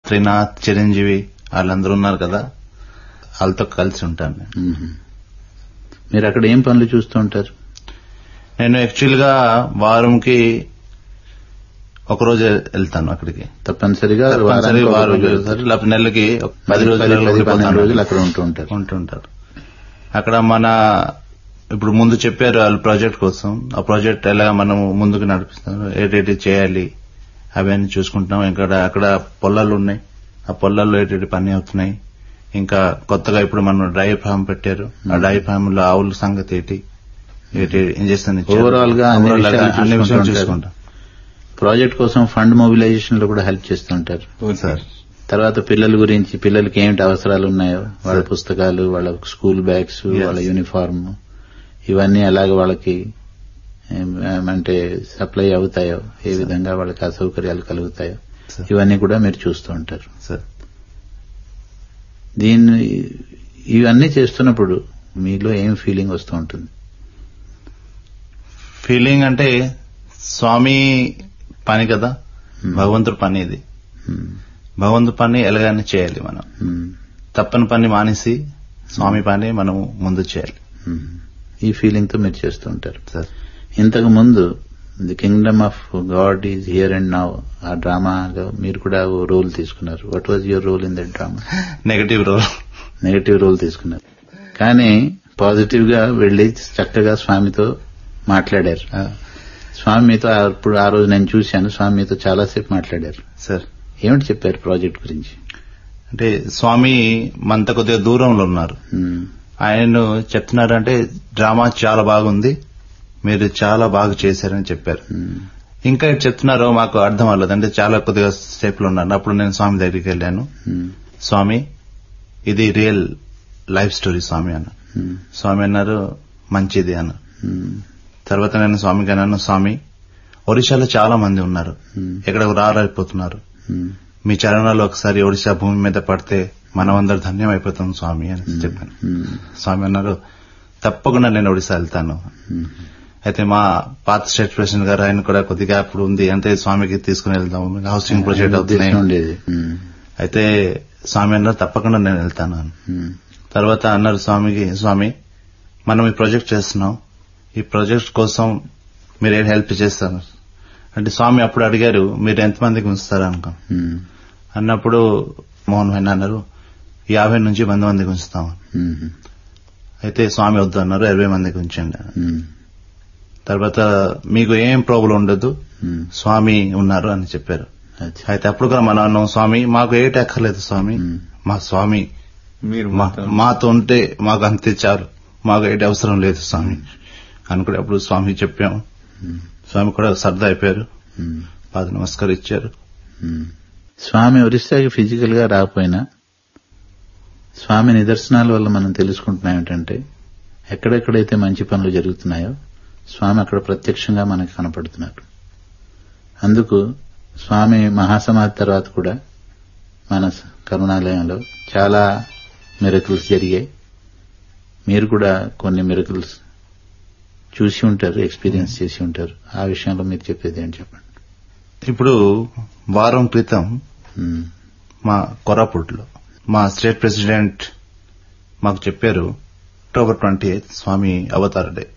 త్రినాథ్ చిరంజీవి వాళ్ళందరూ ఉన్నారు కదా వాళ్ళతో కలిసి ఉంటాను నేను. మ్మ్. మీరు అక్కడ ఏం పనులు చూస్తూ ఉంటారు నేను యాక్చువల్ గా వారంకి ఒక రోజు వెళ్తాను అక్కడికి తప్పనిసరిగా తప్పనిసరి వారానికి ఒక వారం రోజు వెళ్తారు. లేకపోతే నెలకి ఒక పది పది రోజులు పది- పది పన్నెండు వెళ్ళిపోతాను. రోజులు అక్కడ ఉంటూ ఉంటారు ఉంటుంటారు అక్కడ మన ఇప్పుడు ముందు చెప్పారు వాళ్ళ ప్రాజెక్ట్ కోసం ఆ ప్రాజెక్ట్ ఎలా మనం ముందుకు నడిపిస్తాం ఏటేటి చేయాలి అవన్నీ చూసుకుంటున్నాం ఇక్కడ అక్కడ పొలాలు ఉన్నాయి ఆ పొలాల్లో ఏటేటి పని అవుతున్నాయి ఇంకా కొత్తగా ఇప్పుడు మనం డై ఫామ్ పెట్టారు ఆ డై ఫామ్ లో ఆవుల సంగతి ఏంటి ఏంటి ఇంజక్షన్ ఇచ్చారు. Overall గా అన్ని Overall గా విషయాలు అన్ని విషయాలు చూసుకుంటూ చూసుకుంటాం ప్రాజెక్ట్ కోసం ఫండ్ మొబిలైజేషన్ లో కూడా హెల్ప్ చేస్తుంటారు సార్ తర్వాత పిల్లల గురించి పిల్లలకి ఏమిటి అవసరాలు ఉన్నాయో వాళ్ళ పుస్తకాలు వాళ్ళ స్కూల్ బ్యాగ్స్ Yes. వాళ్ళ యూనిఫామ్ ఇవన్నీ ఎలాగ వాళ్ళకి ఏం- ఏమంటే సప్లై అవుతాయో ఏ విధంగా వాళ్ళకి అసౌకర్యాలు కలుగుతాయో Sir. ఇవన్నీ కూడా మీరు చూస్తూ ఉంటారు సార్ దీన్ని ఇవన్నీ చేస్తున్నప్పుడు మీలో ఏం ఫీలింగ్ వస్తూ ఉంటుంది ఫీలింగ్ అంటే స్వామి పని కదా Hmm. భగవంతుడి పని ఇది Hmm. భగవంతుడి పని ఎలాగైనా చేయాలి మనం Hmm. తప్పని పని మానేసి స్వామి పని మనం ముందు చేయాలి Hmm. ఈ ఫీలింగ్ తో మీరు చేస్తూ ఉంటారు సార్ ఇంతకు ముందు the kingdom of God is here and now ఆ డ్రామాలో మీరు కూడా ఓ రోల్ తీసుకున్నారు what was your role in that drama negative role negative role తీసుకున్నారు కానీ పాజిటివ్ గా వెళ్లి చక్కగా స్వామితో మాట్లాడారు స్వామి మీతో అప్పుడు ఆ రోజు నేను చూశాను స్వామి మీతో చాలాసేపు మాట్లాడారు సార్ ఏమిటి చెప్పారు ప్రాజెక్ట్ గురించి అంటే స్వామి మనతో కొద్దిగా దూరంలో ఉన్నారు Hmm. ఆయన చెప్తున్నారంటే డ్రామా చాలా బాగుంది మీరు చాలా బాగా చేశారని చెప్పారు Hmm. ఇంకా చెప్తున్నారో మాకు అర్థం అవ్వలేదు అంటే చాలా కొద్దిగా సేపులో ఉన్నారు అప్పుడు నేను స్వామి దగ్గరికి వెళ్ళాను Hmm. స్వామి ఇది రియల్ లైఫ్ స్టోరీ స్వామి అన్న Hmm. స్వామి అన్నారు మంచిది అన్న Hmm. తర్వాత నేను స్వామికి అన్నాను స్వామి ఒడిశాలో చాలా మంది ఉన్నారు Hmm. ఎక్కడికి రారైపోతున్నారు Hmm. మీ చరణాలు ఒకసారి ఒడిశా భూమి మీద పడితే మనం అందరు ధన్యం అయిపోతాం స్వామి అని చెప్పాను Hmm. స్వామి అన్నారు తప్పకుండా నేను ఒడిశా వెళ్తాను Hmm. అయితే మా పాత స్టేట్ ప్రెసిడెంట్ గారు ఆయన కూడా కొద్దిగా అప్పుడు ఉంది అంటే స్వామికి తీసుకుని వెళ్దాం హౌసింగ్ ప్రాజెక్ట్ అవుతున్నాయి ఉద్దేశం ఉండేది Hmm. అయితే స్వామి అన్నారు తప్పకుండా నేను వెళ్తాను అని Hmm. తర్వాత అన్నారు స్వామికి స్వామి మనం ఈ ప్రాజెక్ట్ చేస్తున్నాం ఈ ప్రాజెక్ట్ కోసం మీరు ఏం హెల్ప్ చేస్తారు అంటే స్వామి అప్పుడు అడిగారు మీరు ఎంతమందికి ఉంచుతారు అనుకో Hmm. అన్నప్పుడు మోహన్ భాయ్ అన్నారు యాభై నుంచి వంద మందికి ఉంచుతాం Hmm. అయితే స్వామి వద్దు అన్నారు ఇరవై మందికి ఉంచండి Hmm. తర్వాత మీకు ఏం ప్రాబ్లం ఉండదు Hmm. స్వామి ఉన్నారు అని చెప్పారు అచ్చా. అయితే అప్పుడు కూడా మనం అన్నాం స్వామి మాకు ఏటి అక్కర్లేదు స్వామి Hmm. మా స్వామి మీరు మా- మాతో ఉంటే మాకు అంతే చాలు మాకు ఏటి అవసరం లేదు స్వామి అనుకునే అప్పుడు స్వామి చెప్పాము Hmm. స్వామి కూడా సర్దా అయిపోయారు Hmm. పాద నమస్కారం ఇచ్చారు Hmm. స్వామి ఒరిస్సాకి ఫిజికల్ గా రాకపోయినా స్వామి నిదర్శనాల వల్ల మనం తెలుసుకుంటున్నాం ఏంటంటే ఎక్కడెక్కడైతే మంచి పనులు జరుగుతున్నాయో స్వామి అక్కడ ప్రత్యక్షంగా మనకు కనపడుతున్నారు అందుకు స్వామి మహాసమాధి తర్వాత కూడా మన స- కరుణాలయంలో చాలా మిరకల్స్ జరిగాయి మీరు కూడా కొన్ని మిరకల్స్ చూసి ఉంటారు ఎక్స్పీరియన్స్ చేసి ఉంటారు ఆ విషయంలో మీరు చెప్పేది ఏంటి చెప్పండి ఇప్పుడు వారం క్రితం Hmm. మా కొరాపుట్లో మా స్టేట్ ప్రెసిడెంట్ మాకు చెప్పారు అక్టోబర్ ట్వంటీ ఎయిత్ స్వామి అవతార డే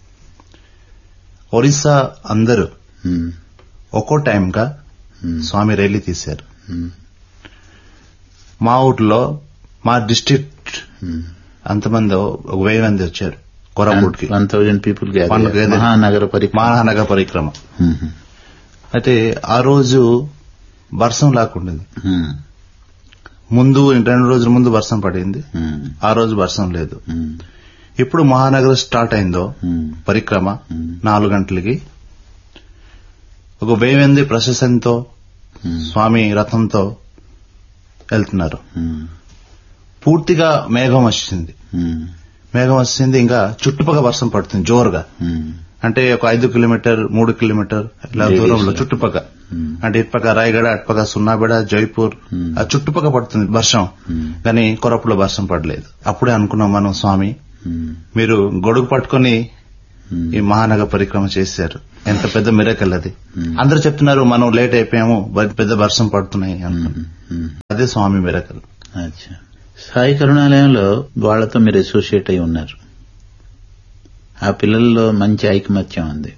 ఒరిస్సా అందరూ Hmm. ఒక్కో టైంగా Hmm. స్వామి ర్యాలీ తీశారు Hmm. మా ఊర్లో మా డిస్ట్రిక్ట్ Hmm. అంతమంది ఒక వెయ్యి మంది వచ్చారు కొరాపుట్కి one thousand people One gathered. మహానగర పరిక్రమ మహానగర పరిక్రమ Hmm. అయితే ఆ రోజు వర్షం లేకుండింది Hmm. ముందు రెండు రోజుల ముందు వర్షం పడింది Hmm. ఆ రోజు వర్షం లేదు Hmm. ఇప్పుడు మహానగరం స్టార్ట్ అయిందో Hmm. పరిక్రమ Hmm. నాలుగు గంటలకి ఒక వెయ్యి మంది ప్రశస్తంతో Hmm. స్వామి రథంతో వెళ్తున్నారు Hmm. పూర్తిగా మేఘం వచ్చింది Hmm. మేఘం వచ్చింది ఇంకా చుట్టుపక్కల వర్షం పడుతుంది జోరుగా Hmm. అంటే ఒక ఐదు కిలోమీటర్ మూడు కిలోమీటర్ ఇలా Radius దూరంలో లో. చుట్టుపక్కల Hmm. అంటే ఇటుపక్క రాయగడ అటుపక్క సున్నాబెడ జైపూర్ Hmm. ఆ చుట్టుపక్కల పడుతుంది వర్షం Hmm. కానీ కొరపులో వర్షం పడలేదు అప్పుడే అనుకున్నాం మనం స్వామి Hmm. మీరు గొడుగు పట్టుకొని Hmm. ఈ మహానగర పరిక్రమ చేశారు ఎంత పెద్ద మిరకల్ అది Hmm. అందరూ చెప్తున్నారు మనం లేట్ అయిపోయాము బట్ పెద్ద వర్షం పడుతున్నాయి అనుకున్నాం Hmm. అదే స్వామి మిరకల్ అచ్చా సాయి కరుణాలయంలో వాళ్ళతో మీరు అసోసియేట్ అయి ఉన్నారు ఆ పిల్లల్లో మంచి ఐకమత్యం ఉంది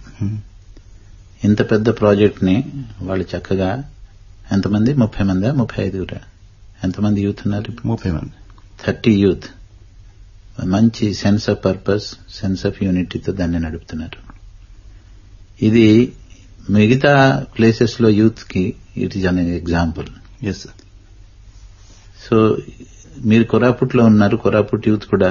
ఇంత పెద్ద ప్రాజెక్ట్ ని వాళ్ళు చక్కగా ఎంతమంది ముప్పై మందా ముప్పై ఐదుగురా ఎంతమంది యూత్ ఉన్నారు ఇప్పుడు ముప్పై మంది థర్టీ యూత్ మంచి sense of purpose sense of యూనిటీతో దాన్ని నడుపుతున్నారు ఇది మిగతా ప్లేసెస్ లో యూత్ కి it is an example yes sir so మీరు కొరాపుట్లో ఉన్నారు కొరాపుట్ యూత్ కూడా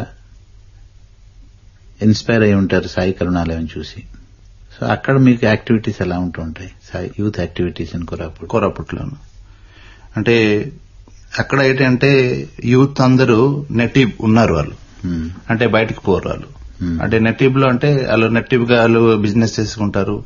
ఇన్స్పైర్ అయి ఉంటారు సాయి కరుణాలయం చూసి సో అక్కడ మీకు యాక్టివిటీస్ ఎలా ఉంటూ ఉంటాయి Sai youth activities in Koraput కోరాపుట్లోను అంటే అక్కడ ఏంటంటే యూత్ అందరూ నెటివ్ ఉన్నారు వాళ్ళు Hmm. అంటే బయటికి పోరు వాళ్ళు Hmm. అంటే నెటివ్ లో అంటే వాళ్ళు నెటివ్ గా వాళ్ళు బిజినెస్ చేసుకుంటారు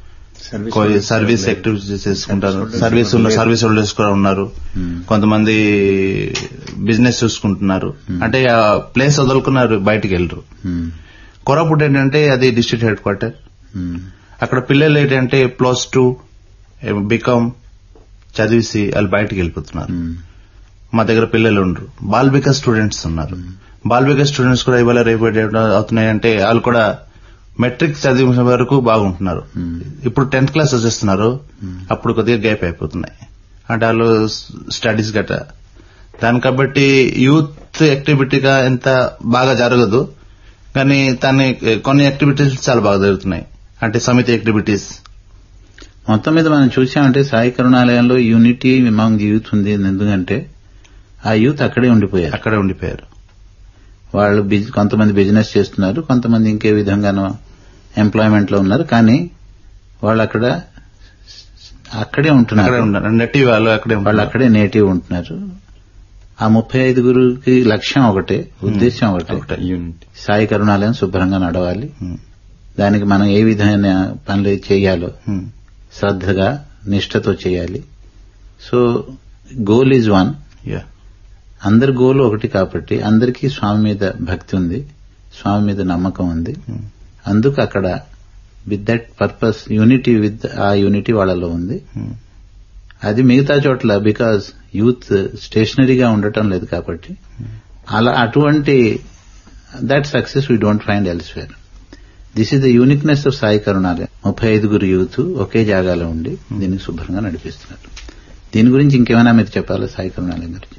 సర్వీస్ యాక్టివిటీస్ చేసుకుంటారు సర్వీస్ ఉన్న సర్వీస్ హోల్డర్స్ కూడా ఉన్నారు Hmm. కొంతమంది బిజినెస్ చూసుకుంటున్నారు అంటే ఆ ప్లేస్ వదులుకున్నారు బయటికి వెళ్ళరు Hmm. కోరాపుట్ ఏంటంటే అది డిస్ట్రిక్ట్ హెడ్ క్వార్టర్ Hmm. అక్కడ పిల్లలు ఏంటంటే ప్లస్ టూ బీకామ్ చదివిసి వాళ్ళు బయటికి వెళ్ళిపోతున్నారు Hmm. మా దగ్గర పిల్లలు ఉండరు బాల్బిక స్టూడెంట్స్ ఉన్నారు బాల్బిక స్టూడెంట్స్ కూడా ఇవాళ రేపు అవుతున్నాయంటే వాళ్ళు కూడా మెట్రిక్ చదివిన వరకు బాగుంటున్నారు Hmm. ఇప్పుడు టెన్త్ క్లాస్ వచ్చేస్తున్నారు అప్పుడు కొద్దిగా గ్యాప్ అయిపోతున్నాయి అంటే వాళ్ళు స్టడీస్ గట్ట దాని కాబట్టి యూత్ యాక్టివిటీగా ఎంత బాగా జరగదు కానీ దాన్ని కొన్ని యాక్టివిటీస్ చాలా బాగా జరుగుతున్నాయి అంటే సమితి యాక్టివిటీస్ మొత్తం మీద మనం చూసామంటే సాయి కరుణాలయంలో యూనిటీ అమాంగ్ యూత్ ఉంది ఎందుకంటే ఆ యూత్ అక్కడే ఉండిపోయారు అక్కడే ఉండిపోయారు వాళ్ళు బిజ్- కొంతమంది బిజినెస్ చేస్తున్నారు కొంతమంది ఇంకే విధంగానో ఎంప్లాయ్మెంట్ లో ఉన్నారు కానీ వాళ్ళు అక్కడ అక్కడే అక్కడే ఉంటున్నారు ఉన్నారు నెటివ్ వాళ్ళు అక్కడే వాళ్ళు ఉన్నారు అక్కడే నేటివ్ ఉంటున్నారు ఆ ముప్పై ఐదుగురికి లక్ష్యం ఒకటే ఉద్దేశం ఒకటే ఒకటే. సాయి కరుణాలయం శుభ్రంగా నడవాలి Hmm. దానికి మనం ఏ విధమైన పనులు చేయాలో Hmm. శ్రద్ధగా నిష్ఠతో చేయాలి so goal is one Yeah. అందరి గోల్ ఒకటి కాబట్టి అందరికీ స్వామి మీద భక్తి ఉంది స్వామి మీద నమ్మకం ఉంది Hmm. అందుకు అక్కడ with that purpose unity with ఆ యూనిటీ వాళ్ళలో ఉంది Hmm. అది మిగతా చోట్ల బికాజ్ యూత్ స్టేషనరీగా ఉండటం లేదు కాబట్టి అలా అటువంటి that success we don't find elsewhere this is the uniqueness of Sai Karunalayam ముప్పై ఐదుగురు యూత్ ఒకే జాగాలో ఉండి దీన్ని శుభ్రంగా నడిపిస్తున్నారు దీని గురించి ఇంకేమైనా మీరు చెప్పాలా సాయి కరుణాలయం గురించి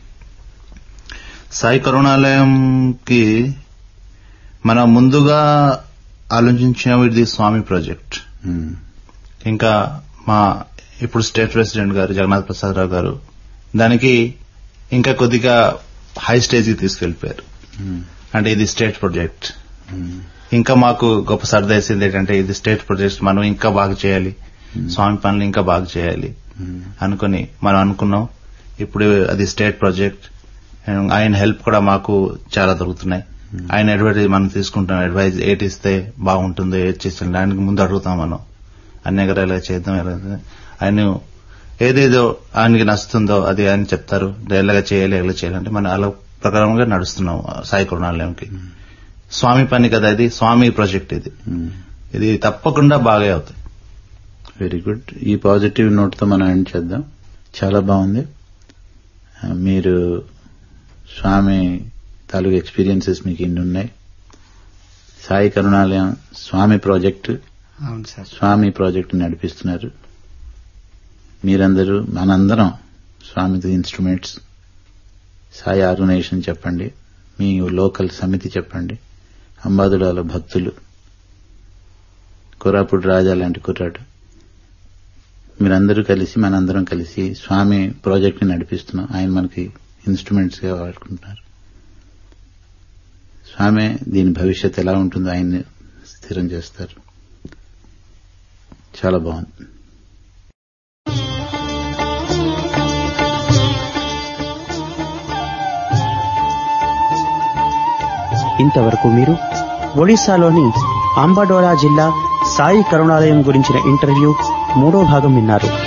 సాయి కరుణాలయంకి మనం ముందుగా ఆలోచించిన ఇది స్వామి ప్రాజెక్ట్ Hmm. ఇంకా మా ఇప్పుడు స్టేట్ ప్రెసిడెంట్ గారు జగన్నాథ్ ప్రసాద్ రావు గారు దానికి ఇంకా కొద్దిగా హై స్టేజ్ కి తీసుకెళ్లిపోయారు Hmm. అంటే ఇది స్టేట్ ప్రాజెక్ట్ Hmm. ఇంకా మాకు గొప్ప సరదా వేసింది ఏంటంటే ఇది స్టేట్ ప్రాజెక్ట్ మనం ఇంకా బాగా చేయాలి స్వామి పనులు ఇంకా బాగా చేయాలి Hmm. అనుకుని మనం అనుకున్నాం ఇప్పుడు అది స్టేట్ ప్రాజెక్ట్ అండ్ ఆయన హెల్ప్ కూడా మాకు చాలా దొరుకుతున్నాయి ఆయన అడ్వైజ్ మనం తీసుకుంటాం అడ్వైజ్ ఏటి ఇస్తే బాగుంటుందో ఏది చేస్తాం దానికి ముందు అడుగుతాం మనం అన్ని దగ్గర ఎలా చేద్దాం ఎలా చేద్దాం. ఆయన ఏదేదో ఆయనకి నచ్చుతుందో అది ఆయన చెప్తారు ఎలాగ చేయాలి ఎలా చేయాలి అంటే మనం అలా ప్రకారంగా నడుస్తున్నాం సాయి కరుణాలయంకి స్వామి పని కదా ఇది స్వామి ప్రాజెక్ట్ ఇది Hmm. ఇది తప్పకుండా బాగా అవుతాయి వెరీ గుడ్ ఈ పాజిటివ్ నోట్ తో మనం ఎండ్ చేద్దాం చాలా బాగుంది ఆ, మీరు స్వామి తాలూకు ఎక్స్పీరియన్సెస్ మీకు ఇన్ని ఉన్నాయి సాయి కరుణాలయం స్వామి ప్రాజెక్టు అవును సార్ స్వామి ప్రాజెక్టు నడిపిస్తున్నారు మీరందరూ మనందరం స్వామిది ఇన్స్ట్రుమెంట్స్ సాయి ఆర్గనైజేషన్ చెప్పండి మీ లోకల్ సమితి చెప్పండి అంబాదుడాల భక్తులు కొరాపుడు రాజా లాంటి కుర్రాడు మీరందరూ కలిసి మనందరం కలిసి స్వామి ప్రాజెక్ట్ ని నడిపిస్తున్నాం ఆయన మనకి ఇన్స్ట్రుమెంట్స్ గా వాడుకుంటున్నారు స్వామి దీని భవిష్యత్ ఎలా ఉంటుందో ఆయన్ని స్థిరం చేస్తారు చాలా బాగుంది ఇంతవరకు మీరు ఒడిశాలోని అంబడోలా జిల్లా సాయి కరుణాలయం గురించిన ఇంటర్వ్యూ మూడో భాగం విన్నారు